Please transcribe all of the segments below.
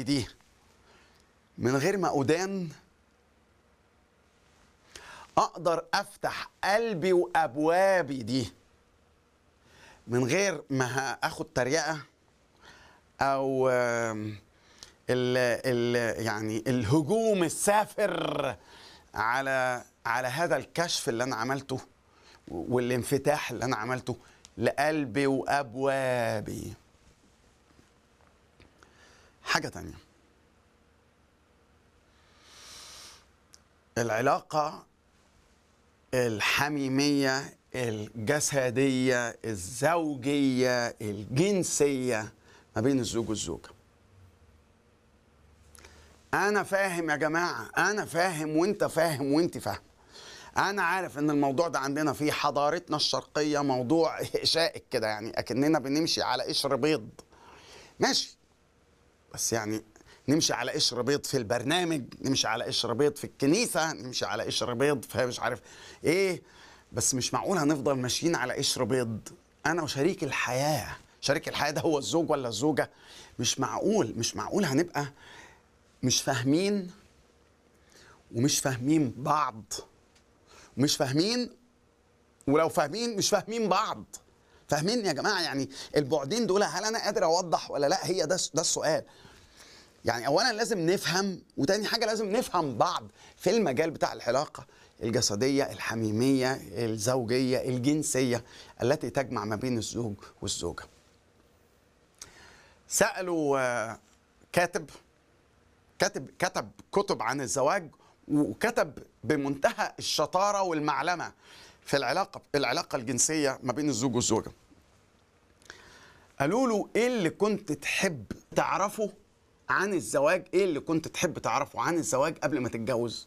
ابوابي دي من غير ما ادان اقدر افتح قلبي وابوابي دي من غير ما اخد تريقه او آم، ال ال يعني الهجوم السافر على على هذا الكشف اللي انا عملته والانفتاح اللي انا عملته لقلبي وابوابي حاجه تانية العلاقه الحميميه الجسديه الزوجيه الجنسيه ما بين الزوج والزوجه انا فاهم يا جماعه انا فاهم وانت فاهم وانت فاهم انا عارف ان الموضوع ده عندنا في حضارتنا الشرقيه موضوع شائك كده يعني اكننا بنمشي على قشر بيض ماشي بس يعني نمشي على قشر بيض في البرنامج نمشي على قشر بيض في الكنيسه نمشي على قشر بيض في مش عارف ايه بس مش معقول هنفضل ماشيين على قشر بيض انا وشريك الحياه شريك الحياه ده هو الزوج ولا الزوجه مش معقول مش معقول هنبقى مش فاهمين ومش فاهمين بعض مش فاهمين ولو فاهمين مش فاهمين بعض فاهمين يا جماعه يعني البعدين دول هل انا قادر اوضح ولا لا هي ده ده السؤال يعني اولا لازم نفهم وتاني حاجه لازم نفهم بعض في المجال بتاع العلاقه الجسديه الحميميه الزوجيه الجنسيه التي تجمع ما بين الزوج والزوجه سالوا آه، كاتب كاتب كتب كتب عن الزواج وكتب بمنتهى الشطاره والمعلمه في العلاقه العلاقه الجنسيه ما بين الزوج والزوجه. قالوا له ايه اللي كنت تحب تعرفه عن الزواج؟ ايه اللي كنت تحب تعرفه عن الزواج قبل ما تتجوز؟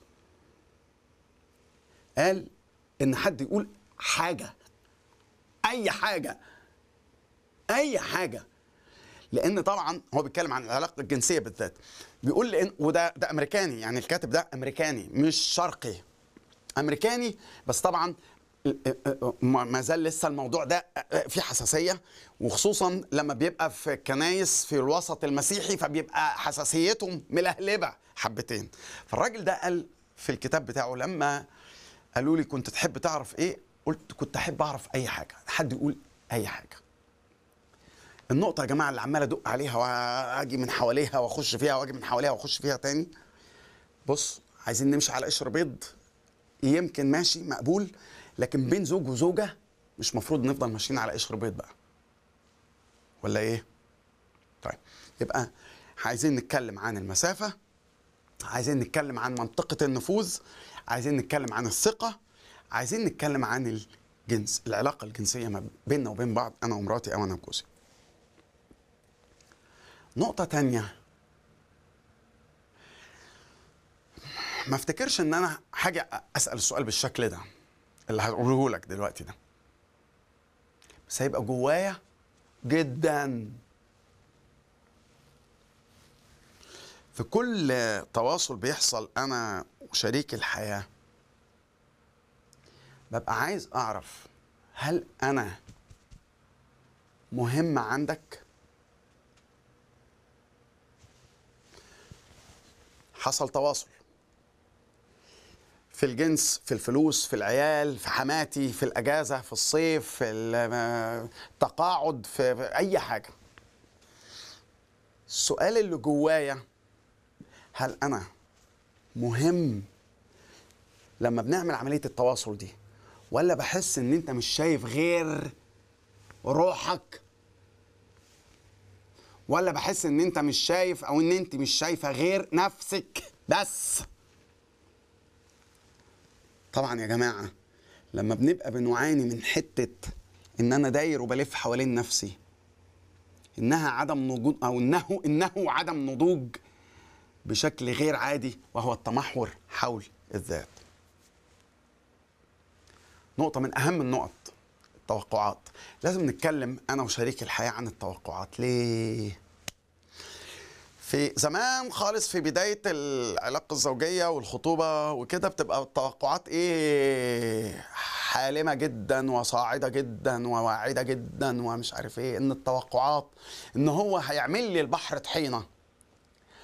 قال ان حد يقول حاجه اي حاجه اي حاجه لان طبعا هو بيتكلم عن العلاقه الجنسيه بالذات بيقول لان وده ده امريكاني يعني الكاتب ده امريكاني مش شرقي امريكاني بس طبعا ما ما زال لسه الموضوع ده في حساسيه وخصوصا لما بيبقى في الكنايس في الوسط المسيحي فبيبقى حساسيتهم ملهلبه حبتين فالراجل ده قال في الكتاب بتاعه لما قالوا لي كنت تحب تعرف ايه قلت كنت احب اعرف اي حاجه حد يقول اي حاجه النقطة يا جماعة اللي عمال أدق عليها وأجي من حواليها وأخش فيها وأجي من حواليها وأخش فيها تاني بص عايزين نمشي على قشر بيض يمكن ماشي مقبول لكن بين زوج وزوجة مش مفروض نفضل ماشيين على قشر بيض بقى ولا إيه؟ طيب يبقى عايزين نتكلم عن المسافة عايزين نتكلم عن منطقة النفوذ عايزين نتكلم عن الثقة عايزين نتكلم عن الجنس العلاقة الجنسية ما بيننا وبين بعض أنا ومراتي أو أنا وجوزي نقطة تانية ما افتكرش ان انا حاجة اسأل السؤال بالشكل ده اللي هقوله لك دلوقتي ده بس هيبقى جوايا جدا في كل تواصل بيحصل انا وشريك الحياة ببقى عايز اعرف هل انا مهم عندك؟ حصل تواصل في الجنس في الفلوس في العيال في حماتي في الاجازه في الصيف في التقاعد في في اي حاجه السؤال اللي جوايا هل انا مهم لما بنعمل عمليه التواصل دي ولا بحس ان انت مش شايف غير روحك ولا بحس ان انت مش شايف او ان انت مش شايفه غير نفسك بس طبعا يا جماعه لما بنبقى بنعاني من حته ان انا داير وبلف حوالين نفسي انها عدم نضوج او انه انه عدم نضوج بشكل غير عادي وهو التمحور حول الذات نقطه من اهم النقط التوقعات لازم نتكلم انا وشريك الحياه عن التوقعات ليه في زمان خالص في بدايه العلاقه الزوجيه والخطوبه وكده بتبقى التوقعات ايه حالمه جدا وصاعده جدا وواعده جدا ومش عارف ايه ان التوقعات ان هو هيعمل لي البحر طحينه